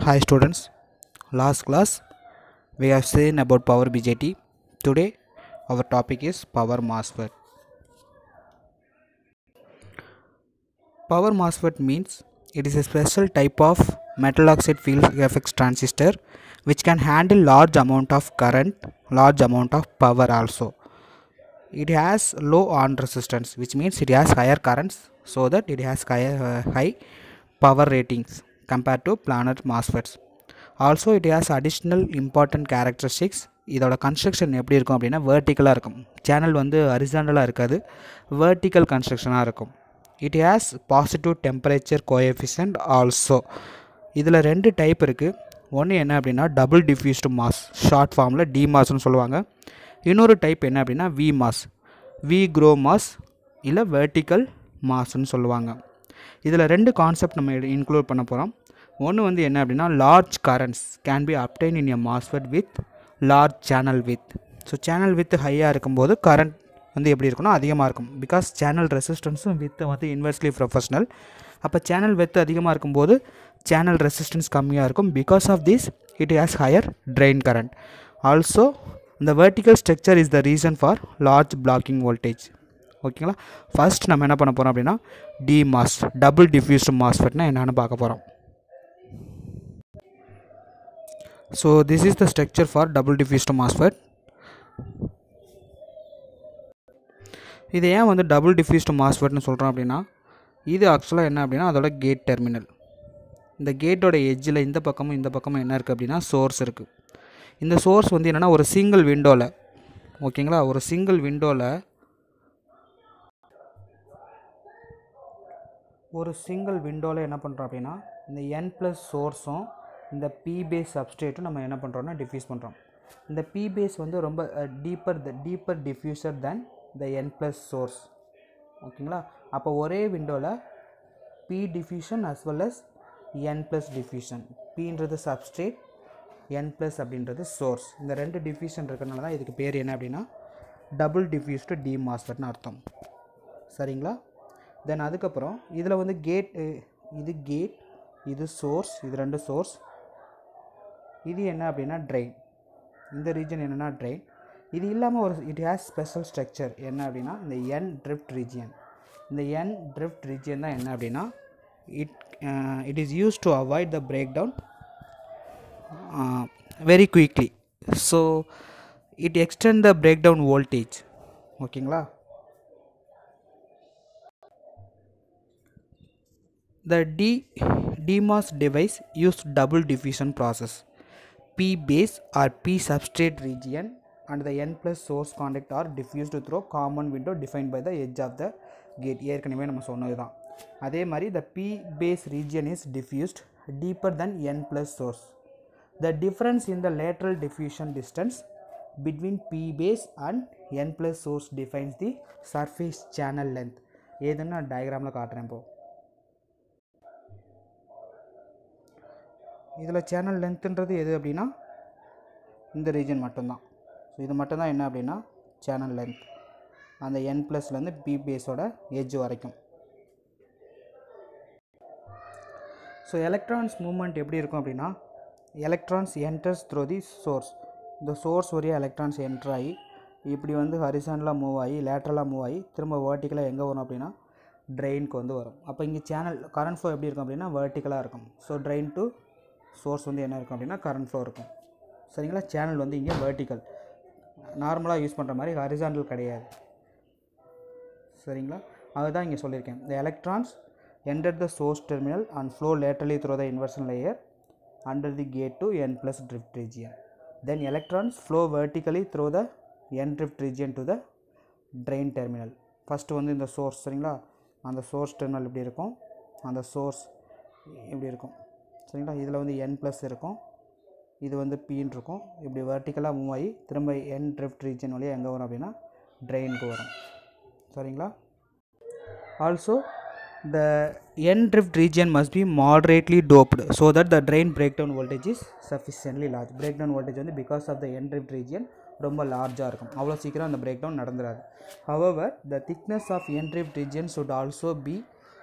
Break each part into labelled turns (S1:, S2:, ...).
S1: Hi students, last class we have seen about power BJT. Today our topic is power MOSFET. Power MOSFET means it is a special type of metal oxide field effects transistor which can handle large amount of current, large amount of power also. It has low on resistance which means it has higher currents so that it has higher, uh, high power ratings compared to planar MOSFETs. Also it has additional important characteristics இதோட construction எப்படி இருக்கும் அப்படின்னா வேர்ட்டிக்கலாக இருக்கும் channel வந்து ஹரிசாண்டலாக இருக்காது vertical கன்ஸ்ட்ரக்ஷனாக இருக்கும் it has positive temperature coefficient also இதில் ரெண்டு டைப் இருக்குது ஒன்று என்ன அப்படின்னா டபுள் டிஃப்யூஸ்டு மாஸ் ஷார்ட் ஃபார்மில் டி மாஸ்னு சொல்லுவாங்க இன்னொரு டைப் என்ன அப்படின்னா V MOS V groove MOS இல்லை வெர்டிக்கல் மாஸ்ன்னு சொல்லுவாங்க இதில் ரெண்டு கான்செப்ட் நம்ம இன்க்ளூட் பண்ண போகிறோம் ஒன்று வந்து என்ன அப்படின்னா large currents can be obtained in a MOSFET width large channel width so channel width ஹையாக இருக்கும்போது கரண்ட் வந்து எப்படி இருக்குன்னா அதிகமாக இருக்கும் பிகாஸ் சேனல் ரெசிஸ்டன்ஸும் வித் வந்து இன்வெர்ஸ்லி ப்ரொஃபஷனல் அப்போ சேனல் வித் அதிகமாக இருக்கும்போது சேனல் ரெசிஸ்டன்ஸ் கம்மியாக இருக்கும் because of this it has higher drain current also இந்த vertical structure is the reason for large blocking voltage ஓகேங்களா ஃபர்ஸ்ட் நம்ம என்ன பண்ண போகிறோம் அப்படின்னா டி மாஸ் டபுள் டிஃப்யூஸ்டு மாஸ்ஃபெட்னா என்னென்னு பார்க்க போகிறோம் so this is the structure for double diffused MOSFET இது ஏன் வந்து டபுள் டிஃப்யூஸ்டு மாஸ்ஃபெட்னு சொல்கிறோம் அப்படின்னா இது ஆக்சுவலாக என்ன அப்படின்னா அதோட கேட் டெர்மினல் இந்த கேட்டோட எட்ஜில் இந்த பக்கமும் இந்த பக்கமும் என்ன இருக்குது அப்படின்னா சோர்ஸ் இருக்குது இந்த சோர்ஸ் வந்து என்னென்னா ஒரு சிங்கிள் விண்டோவில் ஓகேங்களா ஒரு சிங்கிள் விண்டோவில் ஒரு சிங்கிள் விண்டோவில் என்ன பண்ணுறோம் அப்படின்னா இந்த என் ப்ளஸ் சோர்ஸும் இந்த பி பேஸ் சப்ஸ்டேட்டும் நம்ம என்ன பண்ணுறோம்னா டிஃப்யூஸ் பண்ணுறோம் இந்த பி பேஸ் வந்து ரொம்ப deeper the deeper diffuser then the N plus source ஓகேங்களா அப்போ ஒரே விண்டோவில் P diffusion as well as N plus diffusion பின்றது சப்ஸ்டேட் என் ப்ளஸ் அப்படின்றது சோர்ஸ் இந்த ரெண்டு டிஃப்யூஷன் இருக்கிறனால தான் இதுக்கு பேர் என்ன அப்படின்னா டபுள் டிஃப்யூஸ்டு டி மாஸ்ஃபெட்னு அர்த்தம் சரிங்களா தென் அதுக்கப்புறம் இதில் வந்து கேட் இது கேட் இது சோர்ஸ் இது ரெண்டு சோர்ஸ் இது என்ன அப்படின்னா ட்ரெயின் இந்த ரீஜன் என்னென்னா ட்ரெயின் இது இல்லாமல் ஒரு இட் ஹேஸ் ஸ்பெஷல் ஸ்ட்ரக்சர் என்ன அப்படின்னா இந்த என் ட்ரிஃப்ட் ரீஜியன் இந்த என் ட்ரிஃப்ட் ரீஜியன் தான் என்ன அப்படின்னா it it is used to avoid the break down very quickly so it extend the break down voltage ஓகேங்களா The D DMOS device used double diffusion process. P base or P substrate region and the N plus source contact are diffused through common window defined by the edge of the gate. ஏற்கனவே நம்ம சொன்னது தான் அதே மாதிரி the P base region is diffused deeper than N plus source. The difference in the lateral diffusion distance between P base and N plus source defines the surface channel length. ஏதுன்னு நான் டயக்ராமில் காட்டுறேன் இப்போது இதில் சேனல் லென்த்துன்றது எது அப்படின்னா இந்த region மட்டும்தான் so இது மட்டும்தான் என்ன அப்படின்னா சேனல் லென்த் அந்த என் ப்ளஸ்லேருந்து பி பேஸோட எஜ் வரைக்கும் ஸோ எலக்ட்ரான்ஸ் மூமெண்ட் எப்படி இருக்கும் அப்படின்னா electrons enters through the source இந்த சோர்ஸ் வழியாக எலக்ட்ரான்ஸ் என்ட்ரு ஆகி இப்படி வந்து ஹரிசாண்டலாக மூவ் ஆகி லேட்ரலாக மூவ் ஆகி திரும்ப வேர்ட்டிக்கலாக எங்கே வரும் அப்படின்னா ட்ரெயினுக்கு வந்து வரும் அப்போ இங்கே சேனல் கரண்ட் ஃப்ளோ எப்படி இருக்கும் அப்படின்னா வேர்ட்டிக்கலாக இருக்கும் ஸோ ட்ரெயின் டு சோர்ஸ் வந்து என்ன இருக்கும் அப்படின்னா கரண்ட் ஃப்ளோ இருக்கும் சரிங்களா சேனல் வந்து இங்கே வேர்ட்டிக்கல் நார்மலாக யூஸ் பண்ணுற மாதிரி ஹரிசாண்டல் கிடையாது சரிங்களா அதுதான் இங்கே சொல்லியிருக்கேன் இந்த electrons enter the source terminal and flow laterally through the inversion layer under the gate to N plus drift region then electrons flow vertically through the N drift region to the drain terminal first வந்து இந்த source சரிங்களா அந்த source terminal இப்படி இருக்கும் அந்த source இப்படி இருக்கும் சரிங்களா இதில் வந்து என் ப்ளஸ் இருக்கும் இது வந்து பின்னு இருக்கும் இப்படி வெர்டிக்கலாக மூவ் ஆகி திரும்ப என் ட்ரிஃப்ட் ரீஜன் வழியாக எங்கே வரும் அப்படின்னா ட்ரெயினுக்கு வரும் சரிங்களா also the N drift region must be moderately doped so that the drain break down voltage is sufficiently large break down voltage வந்து because of the N drift region ரொம்ப லார்ஜாக இருக்கும் அவ்வளோ சீக்கிரம் அந்த பிரேக் டவுன் நடந்துராது however the thickness of N drift region should also be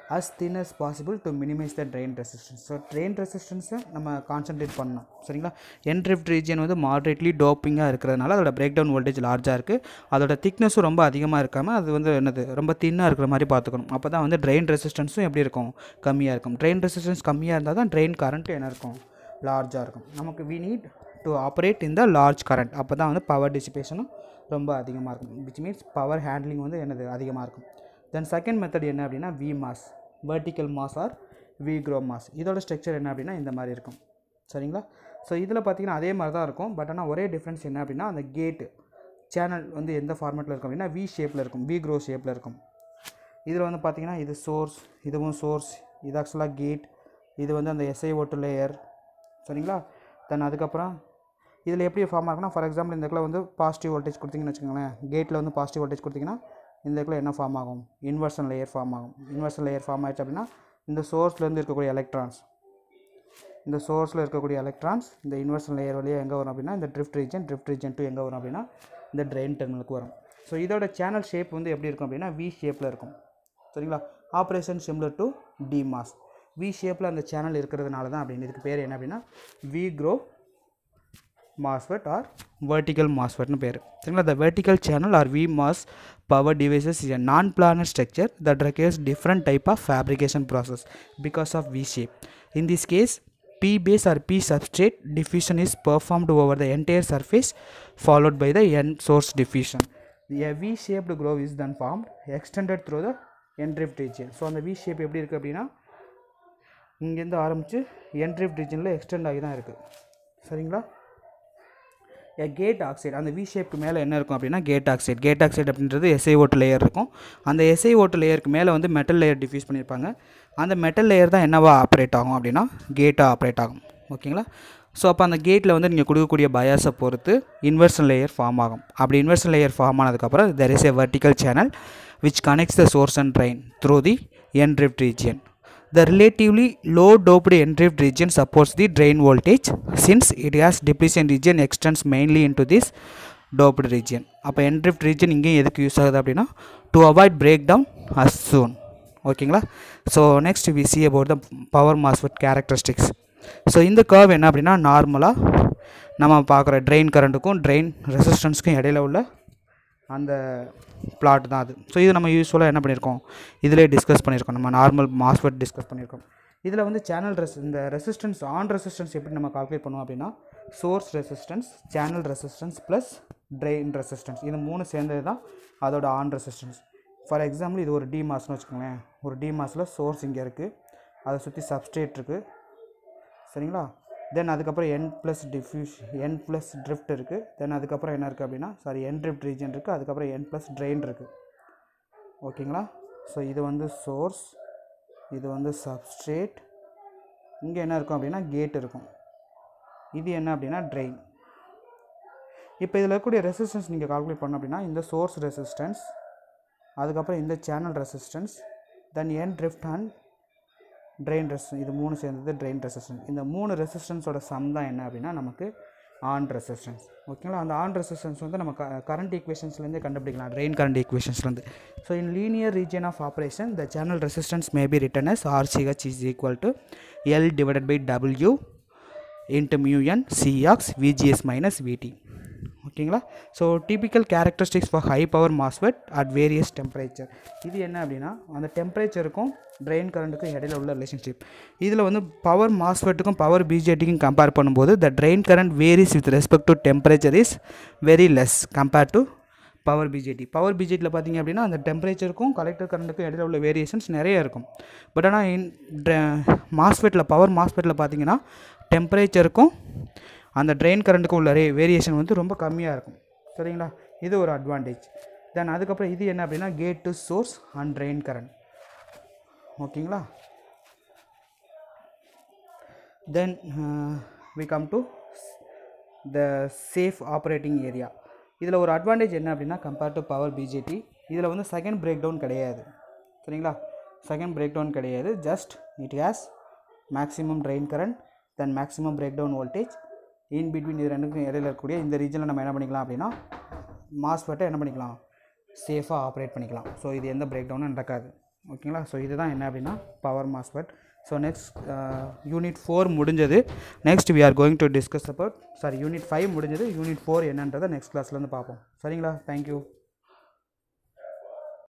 S1: as thin as possible to minimize the drain resistance ஸோ drain ரெசிஸ்டன்ஸை நம்ம கான்சென்ட்ரேட் பண்ணணும் சரிங்களா என்ட்ரிஃப்ட் ரீஜன் வந்து மாட்ரேட்லி டோப்பிங்காக இருக்கிறதுனால அதோட பிரேக் டவுன் வோல்டேஜ் லார்ஜாக இருக்குது அதோட திக்னஸும் ரொம்ப அதிகமாக இருக்காமல் அது வந்து என்னது ரொம்ப தின்னாக இருக்கிற மாதிரி பார்த்துக்கணும் அப்போ தான் வந்து drain ரெசிஸ்டன்ஸும் எப்படி இருக்கும் கம்மியாக இருக்கும் drain ரெசிஸ்டன்ஸ் கம்மியாக இருந்தால் தான் drain current என்ன இருக்கும் லார்ஜாக இருக்கும் நமக்கு we need to operate in the large current அப்போ தான் வந்து பவர் டிசிபேஷனும் ரொம்ப அதிகமாக இருக்கும் விச் மீன்ஸ் பவர் ஹேண்ட்லிங் வந்து என்னது அதிகமாக இருக்கும் தென் செகண்ட் மெத்தட் என்ன அப்படின்னா V MOS vertical MOS or V groove MOS இதோட ஸ்ட்ரக்சர் என்ன அப்படின்னா இந்த மாதிரி இருக்கும் சரிங்களா ஸோ இதில் பார்த்தீங்கன்னா அதே மாதிரி தான் இருக்கும் பட் ஆனால் ஒரே டிஃப்ரென்ஸ் என்ன அப்படின்னா அந்த கேட்டு சேனல் வந்து எந்த ஃபார்மேட்டில் இருக்கும் அப்படின்னா வி ஷேப்பில் இருக்கும் வி க்ரோ ஷேப்பில் இருக்கும் இதில் வந்து பார்த்தீங்கன்னா இது சோர்ஸ் இதுவும் சோர்ஸ் இது ஆக்சுவலாக கேட் இது வந்து அந்த எஸ்ஐ ஓட்டு லேயர் சரிங்களா தென் அதுக்கப்புறம் இதில் எப்படி ஃபார்ம் ஆகும்னா ஃபார் எக்ஸாம்பிள் இந்த இடத்துல வந்து பாசிட்டிவ் வோல்டேஜ் கொடுத்தீங்கன்னு வச்சுக்கோங்களேன் கேட்டில் வந்து பாசிட்டிவ் வோல்டேஜ் கொடுத்தீங்கன்னா இந்த இடத்துல என்ன ஃபார்ம் ஆகும் இன்வர்ஷன் லேயர் ஃபார்ம் ஆகும் இன்வர்ஷன் லேயர் ஃபார்ம் ஆயிடுச்சு அப்படின்னா இந்த சோர்ஸ்லேருந்து இருக்கக்கூடிய எலக்ட்ரான்ஸ் இந்த சோர்ஸில் இருக்கக்கூடிய எலக்ட்ரான்ஸ் இந்த இன்வர்ஷன் லேயர் வழியாக எங்கே வரும் அப்படின்னா இந்த drift region drift region too எங்கே வரும் அப்படின்னா இந்த ட்ரெயின் டெர்மினலுக்கு வரும் ஸோ இதோட சேனல் ஷேப் வந்து எப்படி இருக்கும் அப்படின்னா வி ஷேப்பில் இருக்கும் சரிங்களா operation similar to D MOS V ஷேப்பில் அந்த சேனல் இருக்கிறதுனால தான் அப்படின்னு இதுக்கு பேர் என்ன அப்படின்னா V groove MOSFET or vertical MOSFET னு பேர் சரிங்களா the vertical channel or VMOS power devices is a non-planar structure that requires different type of fabrication process because of V shape. In this case, P base or P substrate diffusion is performed over the entire surface followed by the N source diffusion. A V-shaped groove is then formed extended through the N-drift region. So அந்த V shape எப்படி இருக்குது அப்படின்னா இங்கேருந்து ஆரம்பித்து N-drift regionல extend ஆகி தான் இருக்குது சரிங்களா எ கேட் ஆக்சைடு அந்த வி ஷேப்க்கு மேலே என்ன இருக்கும் அப்படின்னா கேட் ஆக்சைடு கேட் ஆக்சைடு அப்படின்றது எஸ்ஐ ஓட்டு லேயர் இருக்கும் அந்த எஸ்ஐ ஓட்டு லேயருக்கு மேலே வந்து மெட்டல் லேயர் டிஃப்யூஸ் பண்ணியிருப்பாங்க அந்த மெட்டல் லேயர் தான் என்னவா ஆப்ரேட் ஆகும் அப்படின்னா கேட்டாக ஆப்ரேட் ஆகும் ஓகேங்களா ஸோ அப்போ அந்த கேட்டில் வந்து நீங்கள் கொடுக்கக்கூடிய பயாஸை பொறுத்து இன்வெர்ஷன் லேயர் ஃபார்ம் ஆகும் அப்படி இன்வெர்ஷன் லேயர் ஃபார்ம் ஆனதுக்கப்புறம் there is a vertical channel which connects the source and drain through the N drift region The relatively low doped n-drift region supports the drain voltage since it has depletion region extends mainly into this doped region. அப்போ n-drift region இங்கேயும் எதுக்கு use ஆகுது அப்படின்னா to avoid breakdown as soon. ஓகேங்களா so next we see about the power MOSFET characteristics so இந்த curve என்ன அப்படின்னா நார்மலாக நம்ம பார்க்குற ட்ரெயின் கரண்ட்டுக்கும் ட்ரெயின் ரெசிஸ்டன்ஸ்க்கும் இடையில உள்ள அந்த பிளாட் தான் அது ஸோ இது நம்ம யூஸ்வலாக என்ன பண்ணியிருக்கோம் இதிலே டிஸ்கஸ் பண்ணியிருக்கோம் நம்ம நார்மல் மாஸ்ஃபெட் டிஸ்கஸ் பண்ணியிருக்கோம் இதில் வந்து சேனல் ரெஸ் இந்த ரெசிஸ்டன்ஸ் ஆன் ரெசிஸ்டன்ஸ் எப்படி நம்ம கால்குலேட் பண்ணுவோம் அப்படின்னா source resistance channel resistance plus drain resistance இது மூணு சேர்ந்தது தான் அதோட ஆன் ரெசிஸ்டன்ஸ் ஃபார் எக்ஸாம்பிள் இது ஒரு டி மாஸ்னு வச்சுக்கோங்களேன் ஒரு டி மாஸில் சோர்ஸ் இங்கே இருக்குது அதை சுற்றி சப்ஸ்ட்ரேட் இருக்குது சரிங்களா தென் அதுக்கப்புறம் N plus diffuse N plus drift இருக்குது தென் அதுக்கப்புறம் என்ன இருக்குது அப்படின்னா சாரி என் ட்ரிஃப்ட் ரீஜன் இருக்குது அதுக்கப்புறம் என் ப்ளஸ் ட்ரெயின் இருக்குது ஓகேங்களா ஸோ இது வந்து சோர்ஸ் இது வந்து சப்ஸ்ட்ரேட் இங்கே என்ன இருக்கும் அப்படின்னா கேட் இருக்கும் இது என்ன அப்படின்னா ட்ரெயின் இப்போ இதில் இருக்கக்கூடிய ரெசிஸ்டன்ஸ் நீங்கள் கால்குலேட் பண்ணோம் அப்படின்னா இந்த சோர்ஸ் ரெசிஸ்டன்ஸ் அதுக்கப்புறம் இந்த channel resistance then N drift and drain resistance இது மூணு சேர்ந்தது ட்ரெயின் ரெசிஸ்டன்ஸ் இந்த மூணு ரெசிஸ்டன்ஸோட சம் தான் என்ன அப்படின்னா நமக்கு ஆன் ரெசிஸ்டன்ஸ் ஓகேங்களா அந்த ஆன் ரெசிஸ்டன்ஸ் வந்து நம்ம கரண்ட் ஈக்குவேஷன்ஸ்லேருந்தே கண்டுபிடிக்கலாம் ட்ரெயின் கரண்ட் ஈக்குவேஷன்ஸ்லேருந்து so in linear region of operation the channel resistance may be written as RCH is equal to L divided by W into mu n Cox VGS minus VT ஓகேங்களா so typical characteristics for high power MOSFET at various temperature இது என்ன அப்படின்னா அந்த டெம்பரேச்சருக்கும் train கரண்ட்டுக்கும் இடையில உள்ள relationship இதில் வந்து power மாஸ்ஃபெட்டுக்கும் பவர் பிஜேடிக்கும் கம்பேர் பண்ணும்போது the drain current varies with respect to temperature is very less compare to power BJT power பிஜேடியில் பார்த்தீங்க அப்படின்னா அந்த டெம்பரேச்சருக்கும் கலெக்டர் கரண்ட்டுக்கும் இடையில உள்ள வேரியேஷன்ஸ் நிறைய இருக்கும் பட் ஆனால் இன் மாஸ்ஃபெட்டில் பவர் மாஸ்ஃபெட்டில் பார்த்தீங்கன்னா டெம்பரேச்சருக்கும் அந்த ட்ரெயின் கரண்ட்டுக்கும் உள்ள ரே வேரியேஷன் வந்து ரொம்ப கம்மியாக இருக்கும் சரிங்களா இது ஒரு அட்வான்டேஜ் தென் அதுக்கப்புறம் இது என்ன அப்படின்னா gate to source and drain current ஓகேங்களா then we come to the safe operating area இதில் ஒரு அட்வான்டேஜ் என்ன அப்படின்னா கம்பேர் டு பவர் பிஜேடி இதில் வந்து செகண்ட் பிரேக் டவுன் கிடையாது சரிங்களா செகண்ட் பிரேக் டவுன் கிடையாது just it has maximum drain current then maximum break down voltage in between இது ரெண்டுக்கும் இடையில இருக்கக்கூடிய இந்த ரீஜனில் நம்ம என்ன பண்ணிக்கலாம் அப்படின்னா மாஸ்ஃபெட்டை என்ன பண்ணிக்கலாம் சேஃபாக ஆப்ரேட் பண்ணிக்கலாம் ஸோ இது எந்த பிரேக் டவுனும் நடக்காது ஓகேங்களா ஸோ இதுதான் என்ன அப்படின்னா power MOSFET so next unit four முடிஞ்சது next we are going to discuss about sorry unit five முடிஞ்சது யூனிட் ஃபோர் என்னன்றதை நெக்ஸ்ட் கிளாஸ்லேருந்து பார்ப்போம் சரிங்களா தேங்க்யூ